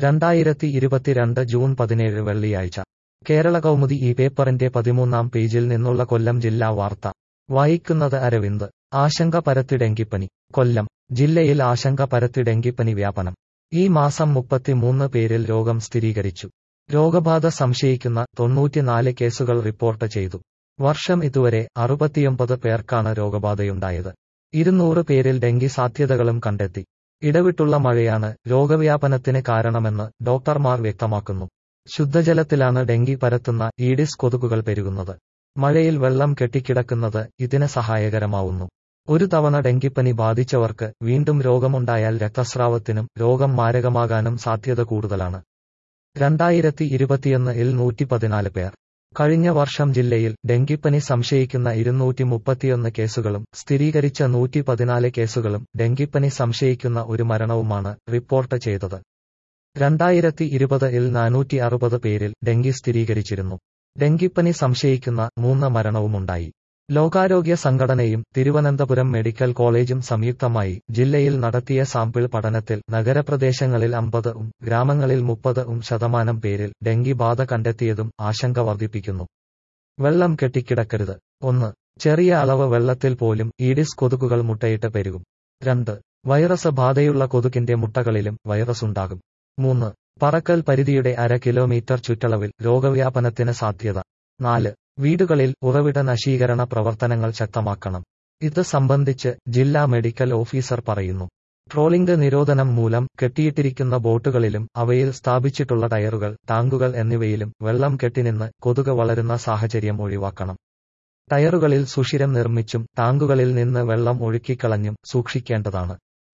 രണ്ടായിരത്തി ഇരുപത്തിരണ്ട് ജൂൺ പതിനേഴ് വെള്ളിയാഴ്ച കേരള കൗമുദി ഈ പേപ്പറിന്റെ പതിമൂന്നാം പേജിൽ നിന്നുള്ള കൊല്ലം ജില്ലാ വാർത്ത വായിക്കുന്നത് അരവിന്ദ് ആശങ്ക പരത്തി ഡെങ്കിപ്പനി കൊല്ലം ജില്ലയിൽ ആശങ്ക പരത്തി ഡെങ്കിപ്പനി വ്യാപനം ഈ മാസം മുപ്പത്തിമൂന്ന് പേരിൽ രോഗം സ്ഥിരീകരിച്ചു രോഗബാധ സംശയിക്കുന്ന തൊണ്ണൂറ്റിനാല് കേസുകൾ റിപ്പോർട്ട് ചെയ്തു വർഷം ഇതുവരെ അറുപത്തിയൊമ്പത് പേർക്കാണ് രോഗബാധയുണ്ടായത് ഇരുന്നൂറ് പേരിൽ ഡെങ്കി സാധ്യതകളും കണ്ടെത്തി ഇടവിട്ടുള്ള മഴയാണ് രോഗവ്യാപനത്തിന് കാരണമെന്ന് ഡോക്ടർമാർ വ്യക്തമാക്കുന്നു ശുദ്ധജലത്തിലാണ് ഡെങ്കി പരത്തുന്ന ഈഡിസ് കൊതുകുകൾ പെരുകുന്നത് മഴയിൽ വെള്ളം കെട്ടിക്കിടക്കുന്നത് ഇതിന് സഹായകരമാവുന്നു ഒരു തവണ ഡെങ്കിപ്പനി ബാധിച്ചവർക്ക് വീണ്ടും രോഗമുണ്ടായാൽ രക്തസ്രാവത്തിനും രോഗം മാരകമാകാനും സാധ്യത കൂടുതലാണ് രണ്ടായിരത്തി ഇരുപത്തിയൊന്ന് ഇൽ നൂറ്റി പതിനാല് പേർ കഴിഞ്ഞ വർഷം ജില്ലയിൽ ഡെങ്കിപ്പനി സംശയിക്കുന്ന ഇരുന്നൂറ്റി മുപ്പത്തിയൊന്ന് കേസുകളും സ്ഥിരീകരിച്ച നൂറ്റി പതിനാല് കേസുകളും ഡെങ്കിപ്പനി സംശയിക്കുന്ന ഒരു മരണവുമാണ് റിപ്പോർട്ട് ചെയ്തത് രണ്ടായിരത്തി ഇരുപത് ഇൽ നാനൂറ്റി അറുപത് പേരിൽ ഡെങ്കി സ്ഥിരീകരിച്ചിരുന്നു ഡെങ്കിപ്പനി സംശയിക്കുന്ന മൂന്ന് മരണവുമുണ്ടായി ലോകാരോഗ്യ സംഘടനയും തിരുവനന്തപുരം മെഡിക്കൽ കോളേജും സംയുക്തമായി ജില്ലയിൽ നടത്തിയ സാമ്പിൾ പഠനത്തിൽ നഗരപ്രദേശങ്ങളിൽ അമ്പതും ഗ്രാമങ്ങളിൽ മുപ്പതും ശതമാനം പേരിൽ ഡെങ്കി ബാധ കണ്ടെത്തിയതും ആശങ്ക വർദ്ധിപ്പിക്കുന്നു വെള്ളം കെട്ടിക്കിടക്കരുത് ഒന്ന് ചെറിയ അളവ് വെള്ളത്തിൽ പോലും ഈഡിസ് കൊതുകുകൾ മുട്ടയിട്ട് പെരുകും രണ്ട് വൈറസ് ബാധയുള്ള കൊതുകിന്റെ മുട്ടകളിലും വൈറസ് ഉണ്ടാകും മൂന്ന് പറക്കൽ പരിധിയുടെ അര കിലോമീറ്റർ ചുറ്റളവിൽ രോഗവ്യാപനത്തിന് സാധ്യത നാല് വീടുകളിൽ ഉറവിട നശീകരണ പ്രവർത്തനങ്ങൾ ശക്തമാക്കണം ഇത് സംബന്ധിച്ച് ജില്ലാ മെഡിക്കൽ ഓഫീസർ പറയുന്നു ട്രോളിംഗ് നിരോധനം മൂലം കെട്ടിയിട്ടിരിക്കുന്ന ബോട്ടുകളിലും അവയിൽ സ്ഥാപിച്ചിട്ടുള്ള ടയറുകൾ ടാങ്കുകൾ എന്നിവയിലും വെള്ളം കെട്ടിനിന്ന് കൊതുക് വളരുന്ന സാഹചര്യം ഒഴിവാക്കണം ടയറുകളിൽ സുഷിരം നിർമ്മിച്ചും ടാങ്കുകളിൽ നിന്ന് വെള്ളം ഒഴുക്കിക്കളഞ്ഞും സൂക്ഷിക്കേണ്ടതാണ്